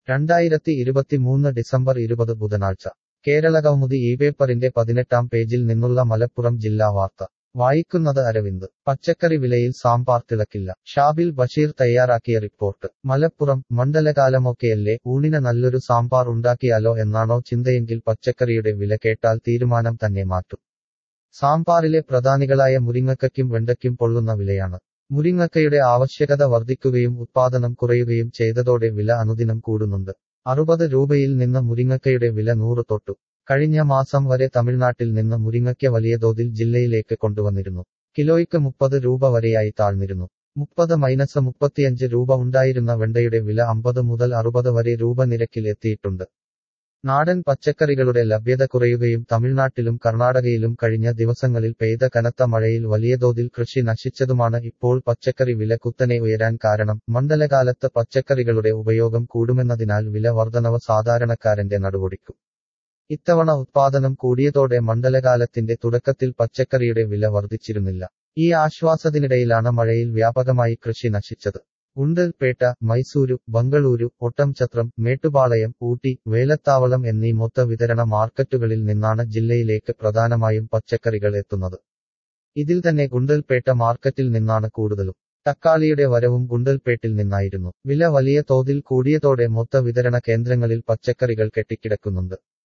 രണ്ടായിരത്തി ഇരുപത്തിമൂന്ന് ഡിസംബർ ഇരുപത് ബുധനാഴ്ച കേരളകൗമുദി ഈ പേപ്പറിന്റെ പതിനെട്ടാം പേജിൽ നിന്നുള്ള മലപ്പുറം ജില്ലാ വാർത്ത വായിക്കുന്നത് അരവിന്ദ് പച്ചക്കറി വിലയിൽ സാമ്പാർ തിളക്കില്ല ഷാബിൽ ബഷീർ തയ്യാറാക്കിയ റിപ്പോർട്ട് മലപ്പുറം മണ്ഡലകാലമൊക്കെയല്ലേ ഊണിന് നല്ലൊരു സാമ്പാർ ഉണ്ടാക്കിയാലോ എന്നാണോ ചിന്തയെങ്കിൽ പച്ചക്കറിയുടെ വില കേട്ടാൽ തീരുമാനം തന്നെ മാറ്റും സാമ്പാറിലെ പ്രധാനികളായ മുരിങ്ങയ്ക്കും വെണ്ടയ്ക്കും പൊള്ളുന്ന വിലയാണ് മുരിങ്ങക്കയുടെ ആവശ്യകത വർദ്ധിക്കുകയും ഉത്പാദനം കുറയുകയും ചെയ്തതോടെ വില അനുദിനം കൂടുന്നുണ്ട് അറുപത് രൂപയിൽ നിന്ന് മുരിങ്ങക്കയുടെ വില നൂറ് തൊട്ടു കഴിഞ്ഞ മാസം വരെ തമിഴ്നാട്ടിൽ നിന്ന് മുരിങ്ങയ്ക്ക വലിയ തോതിൽ ജില്ലയിലേക്ക് കൊണ്ടുവന്നിരുന്നു കിലോയ്ക്ക് മുപ്പത് രൂപ വരെയായി താഴ്ന്നിരുന്നു മുപ്പത് മൈനസ് മുപ്പത്തിയഞ്ച് രൂപ ഉണ്ടായിരുന്ന വെണ്ടയുടെ വില അമ്പത് മുതൽ അറുപത് വരെ രൂപ നിരക്കിൽ എത്തിയിട്ടുണ്ട് നാടൻ പച്ചക്കറികളുടെ ലഭ്യത കുറയുകയും തമിഴ്നാട്ടിലും കർണാടകയിലും കഴിഞ്ഞ ദിവസങ്ങളിൽ പെയ്ത കനത്ത മഴയിൽ വലിയ തോതിൽ കൃഷി നശിച്ചതുമാണ് ഇപ്പോൾ പച്ചക്കറി വില കുത്തനെ ഉയരാൻ കാരണം മണ്ഡലകാലത്ത് പച്ചക്കറികളുടെ ഉപയോഗം കൂടുമെന്നതിനാൽ വില വർധനവ് സാധാരണക്കാരന്റെ നടുവൊടിക്കും ഇത്തവണ ഉത്പാദനം കൂടിയതോടെ മണ്ഡലകാലത്തിന്റെ തുടക്കത്തിൽ പച്ചക്കറിയുടെ വില വർദ്ധിച്ചിരുന്നില്ല ഈ ആശ്വാസത്തിനിടയിലാണ് മഴയിൽ വ്യാപകമായി കൃഷി നശിച്ചത് ഗുണ്ടൽപേട്ട മൈസൂരു ബംഗളൂരു ഒട്ടംചത്രം മേട്ടുപാളയം ഊട്ടി വേലത്താവളം എന്നീ മൊത്ത വിതരണ മാർക്കറ്റുകളിൽ നിന്നാണ് ജില്ലയിലേക്ക് പ്രധാനമായും പച്ചക്കറികൾ എത്തുന്നത് ഇതിൽ തന്നെ ഗുണ്ടൽപേട്ട മാർക്കറ്റിൽ നിന്നാണ് കൂടുതലും തക്കാളിയുടെ വരവും ഗുണ്ടൽപേട്ടിൽ നിന്നായിരുന്നു വില വലിയ തോതിൽ കൂടിയതോടെ മൊത്ത വിതരണ കേന്ദ്രങ്ങളിൽ പച്ചക്കറികൾ കെട്ടിക്കിടക്കുന്നുണ്ട്